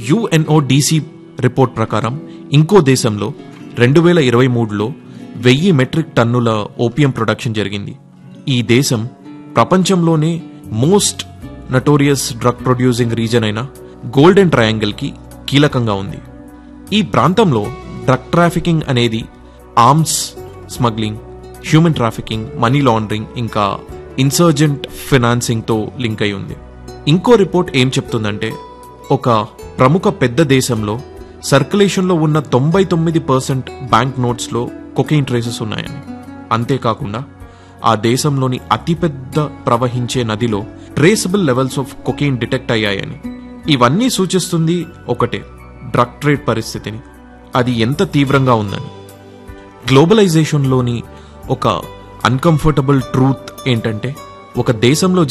UNODC report ప్రకారం ఇంకో దేశంలో రెండు వేల ఇరవై మూడులో వెయ్యి మెట్రిక్ టన్నుల ఓపియం ప్రొడక్షన్ జరిగింది ఈ దేశం ప్రపంచంలోనే most notorious drug producing region అయిన గోల్డెన్ ట్రయాంగిల్కి కీలకంగా ఉంది ఈ ప్రాంతంలో డ్రగ్ ట్రాఫికింగ్ అనేది arms smuggling human trafficking money laundering ఇంకా ఇన్సర్జెంట్ ఫినాన్సింగ్తో లింక్ అయి ఉంది ఇంకో రిపోర్ట్ ఏం చెప్తుందంటే ఒక ప్రముఖ పెద్ద దేశంలో సర్క్యులేషన్లో ఉన్న తొంభై తొమ్మిది పర్సెంట్ బ్యాంక్ నోట్స్లో కొకెయిన్ ట్రేసెస్ ఉన్నాయని అంతేకాకుండా ఆ దేశంలోని అతిపెద్ద ప్రవహించే నదిలో traceable levels of cocaine detect అయ్యాయని ఇవన్నీ సూచిస్తుంది ఒకటే డ్రగ్ ట్రేడ్ పరిస్థితిని అది ఎంత తీవ్రంగా ఉందని గ్లోబలైజేషన్లోని ఒక అన్కంఫర్టబుల్ ట్రూత్ ఏంటంటే ఒక దేశంలో